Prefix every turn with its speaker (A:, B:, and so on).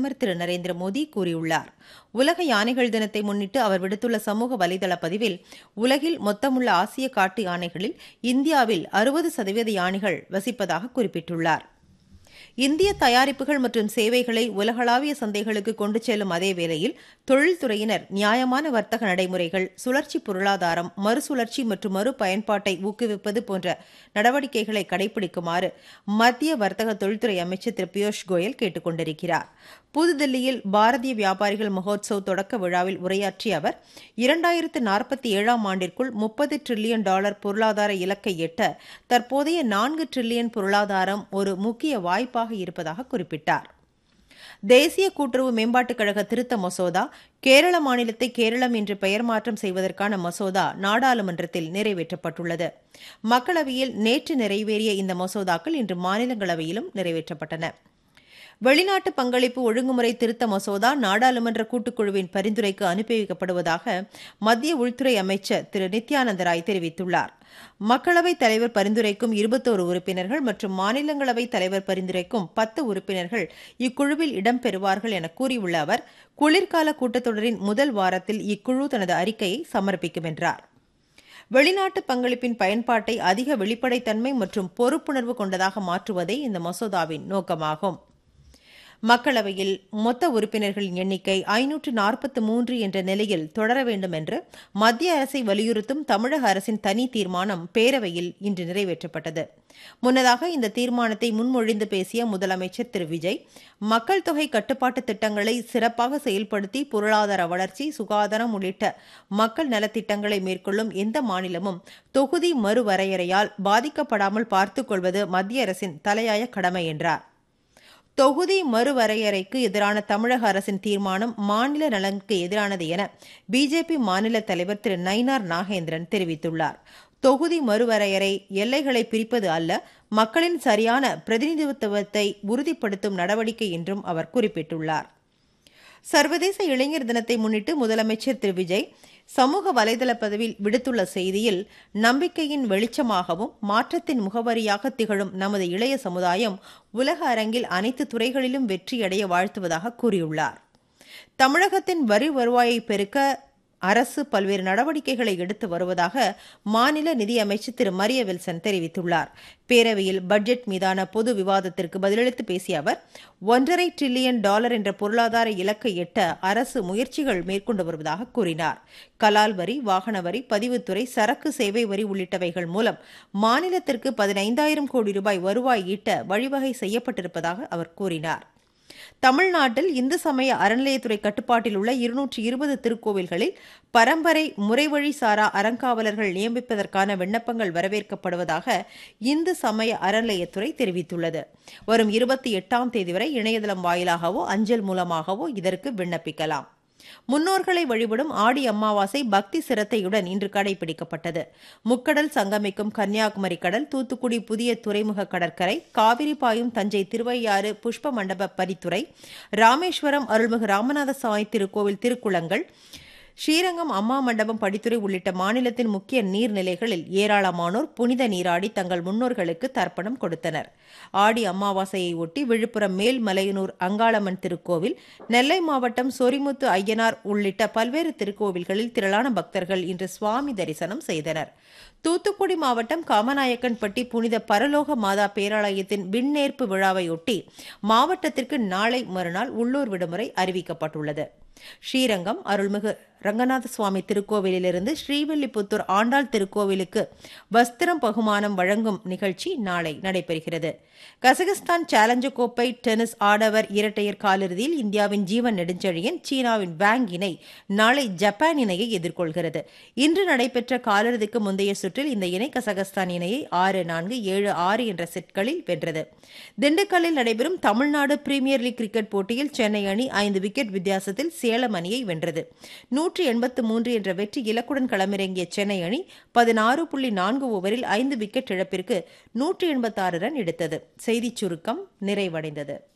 A: பிரதமர் திரு நரேந்திர மோடி கூறியுள்ளார் உலக யானைகள் தினத்தை முன்னிட்டு அவர் விடுத்துள்ள சமூக வலைதள பதிவில் உலகில் மொத்தமுள்ள ஆசிய காட்டு யானைகளில் இந்தியாவில் அறுபது சதவீத யானைகள் வசிப்பதாக குறிப்பிட்டுள்ளார் இந்திய தயாரிப்புகள் மற்றும் சேவைகளை உலகளாவிய சந்தைகளுக்கு கொண்டு செல்லும் அதே வேளையில் தொழில்துறையினர் நியாயமான வர்த்தக நடைமுறைகள் சுழற்சி பொருளாதாரம் மறுசுழற்சி மற்றும் மறு பயன்பாட்டை ஊக்குவிப்பது போன்ற நடவடிக்கைகளை கடைபிடிக்குமாறு மத்திய வர்த்தக தொழில்துறை அமைச்சர் திரு பியூஷ் கோயல் கேட்டுக் கொண்டிருக்கிறார் புதுதில்லியில் பாரதிய வியாபாரிகள் மகோத்சவ் தொடக்க விழாவில் உரையாற்றிய அவர் இரண்டாயிரத்து நாற்பத்தி ஏழாம் ஆண்டிற்குள் முப்பது டிரில்லியன் டாலர் பொருளாதார இலக்கை எட்ட தற்போதைய நான்கு டிரில்லியன் பொருளாதாரம் ஒரு முக்கிய வாய்ப்பாக இருப்பதாக குறிப்பிட்டார் தேசிய கூட்டுறவு மேம்பாட்டுக் கழக திருத்த மசோதா கேரள மாநிலத்தை கேரளம் என்று பெயர் மாற்றம் செய்வதற்கான மசோதா நாடாளுமன்றத்தில் நிறைவேற்றப்பட்டுள்ளது மக்களவையில் நேற்று நிறைவேறிய இந்த மசோதாக்கள் இன்று மாநிலங்களவையிலும் நிறைவேற்றப்பட்டன வெளிநாட்டு பங்களிப்பு ஒழுங்குமுறை திருத்த மசோதா நாடாளுமன்ற கூட்டுக்குழுவின் பரிந்துரைக்கு அனுப்பி வைக்கப்படுவதாக மத்திய உள்துறை அமைச்சர் திரு நித்யானந்த ராய் தெரிவித்துள்ளார் மக்களவைத் தலைவர் பரிந்துரைக்கும் இருபத்தோரு உறுப்பினர்கள் மற்றும் மாநிலங்களவை தலைவர் பரிந்துரைக்கும் பத்து உறுப்பினர்கள் இக்குழுவில் இடம்பெறுவார்கள் என கூறியுள்ள அவர் குளிர்கால கூட்டத்தொடரின் முதல் வாரத்தில் இக்குழு தனது அறிக்கையை சமர்ப்பிக்கும் என்றார் வெளிநாட்டு பங்களிப்பின் பயன்பாட்டை அதிக வெளிப்படைத்தன்மை மற்றும் பொறுப்புணர்வு கொண்டதாக மாற்றுவதே இந்த மசோதாவின் நோக்கமாகும் மக்களவையில் மொத்த உறுப்பினர்களின் எண்ணிக்கை ஐநூற்று நாற்பத்தி மூன்று என்ற நிலையில் தொடர வேண்டும் என்று மத்திய அரசை வலியுறுத்தும் தமிழக அரசின் தனி தீர்மானம் பேரவையில் இன்று நிறைவேற்றப்பட்டது முன்னதாக இந்த தீர்மானத்தை முன்மொழிந்து பேசிய முதலமைச்சர் திரு விஜய் மக்கள் தொகை கட்டுப்பாட்டு திட்டங்களை சிறப்பாக செயல்படுத்தி பொருளாதார வளர்ச்சி சுகாதாரம் உள்ளிட்ட மக்கள் நலத்திட்டங்களை மேற்கொள்ளும் எந்த மாநிலமும் தொகுதி மறுவரையறையால் பாதிக்கப்படாமல் பார்த்துக் கொள்வது மத்திய அரசின் தலையாய கடமை என்றார் தொகுதி மறுவரையறைக்கு எதிரான தமிழக அரசின் தீர்மானம் மாநில நலனுக்கு எதிரானது என பிஜேபி மாநில தலைவர் திரு நயினார் நாகேந்திரன் தெரிவித்துள்ளார் தொகுதி மறுவரையறை எல்லைகளை பிரிப்பது அல்ல மக்களின் சரியான பிரதிநிதித்துவத்தை உறுதிப்படுத்தும் நடவடிக்கை என்றும் அவர் குறிப்பிட்டுள்ளார் சர்வதேச இளைஞர் தினத்தை முன்னிட்டு முதலமைச்சர் திரு விஜய் சமூக வலைதள பதிவில் விடுத்துள்ள செய்தியில் நம்பிக்கையின் வெளிச்சமாகவும் மாற்றத்தின் முகவரியாக திகழும் நமது இளைய சமுதாயம் உலக அரங்கில் அனைத்து துறைகளிலும் வெற்றியடைய வாழ்த்துவதாக கூறியுள்ளார் தமிழகத்தின் வரி வருவாயை பெருக்க அரசு பல்வேறு நடவடிக்கைகளை எடுத்து வருவதாக மாநில நிதியமைச்சர் திரு மரிய வில்சன் தெரிவித்துள்ளார் பேரவையில் பட்ஜெட் மீதான பொது விவாதத்திற்கு பதிலளித்து பேசிய அவர் ஒன்றரை டிரில்லியன் டாலர் என்ற பொருளாதார இலக்கை எட்ட அரசு முயற்சிகள் மேற்கொண்டு வருவதாக கூறினார் கலால் வரி வாகன வரி பதிவுத்துறை சரக்கு சேவை வரி உள்ளிட்டவைகள் மூலம் மாநிலத்திற்கு பதினைந்தாயிரம் கோடி ரூபாய் வருவாய் ஈட்ட வழிவகை செய்யப்பட்டிருப்பதாக அவர் கூறினார் தமிழ்நாட்டில் இந்து சமய அறநிலையத்துறை கட்டுப்பாட்டில் உள்ள இருநூற்றி இருபது திருக்கோவில்களில் பரம்பரை முறைவழி சாரா அறங்காவலர்கள் நியமிப்பதற்கான விண்ணப்பங்கள் வரவேற்கப்படுவதாக இந்து சமய அறநிலையத்துறை தெரிவித்துள்ளது வரும் இருபத்தி எட்டாம் தேதி வரை இணையதளம் வாயிலாகவோ அஞ்சல் மூலமாகவோ இதற்கு விண்ணப்பிக்கலாம் முன்னோர்களை வழிபடும் ஆடி அமாவாசை பக்தி சிரத்தையுடன் இன்று கடைபிடிக்கப்பட்டது முக்கடல் சங்கமிக்கும் கன்னியாகுமரி கடல் தூத்துக்குடி புதிய துறைமுக கடற்கரை காவிரி பாயும் தஞ்சை திருவையாறு புஷ்ப மண்டப பரித்துறை ராமேஸ்வரம் அருள்மிகு ராமநாத சுவாமி திருக்கோவில் திருக்குளங்கள் ஸ்ரீரங்கம் அம்மா மண்டபம் படித்துறை உள்ளிட்ட மாநிலத்தின் முக்கிய நீர்நிலைகளில் ஏராளமானோர் புனித நீராடி தங்கள் முன்னோர்களுக்கு தர்ப்பணம் கொடுத்தனர் ஆடி அமாவாசையை ஒட்டி விழுப்புரம் மேல்மலையனூர் அங்காளம்மன் திருக்கோவில் நெல்லை மாவட்டம் சொரிமுத்து ஐயனார் உள்ளிட்ட பல்வேறு திருக்கோவில்களில் திரளான பக்தர்கள் இன்று சுவாமி தரிசனம் செய்தனர் தூத்துக்குடி மாவட்டம் காமநாயக்கன்பட்டி புனித பரலோக மாதா பேராலயத்தின் விண்ணேற்பு விழாவையொட்டி மாவட்டத்திற்கு நாளை மறுநாள் உள்ளூர் விடுமுறை அறிவிக்கப்பட்டுள்ளது ஸ்ரீரங்கம் அருள்மிகு ரங்கநாத சுவாமி திருக்கோவிலிருந்து ஸ்ரீவில்லிபுத்தூர் ஆண்டாள் திருக்கோவிலுக்கு வஸ்திரம் பகுமானம் வழங்கும் நிகழ்ச்சி நாளை நடைபெறுகிறது கசகஸ்தான் சேலஞ்சர் கோப்பை டென்னிஸ் ஆடவர் இரட்டையர் காலிறுதியில் இந்தியாவின் ஜீவன் நெடுஞ்செழியன் சீனாவின் வேங் இணை நாளை ஜப்பான் இணையை எதிர்கொள்கிறது இன்று நடைபெற்ற காலிறுதிக்கு முந்தைய சுற்றில் இந்த இணை கசகஸ்தான் இணையை ஆறு நான்கு ஏழு ஆறு என்ற செட்களில் வென்றது திண்டுக்கல்லில் நடைபெறும் தமிழ்நாடு பிரீமியர் லீக் கிரிக்கெட் போட்டியில் சென்னை அணி ஐந்து விக்கெட் வித்தியாசத்தில் சேலம் அணியை வென்றது நூற்றி எண்பத்து மூன்று என்ற வெற்றி இலக்குடன் களமிறங்கிய சென்னை அணி பதினாறு புள்ளி நான்கு ஓவரில் ஐந்து விக்கெட் இழப்பிற்கு நூற்றி எண்பத்தாறு ரன் எடுத்தது செய்திச் சுருக்கம் நிறைவடைந்தது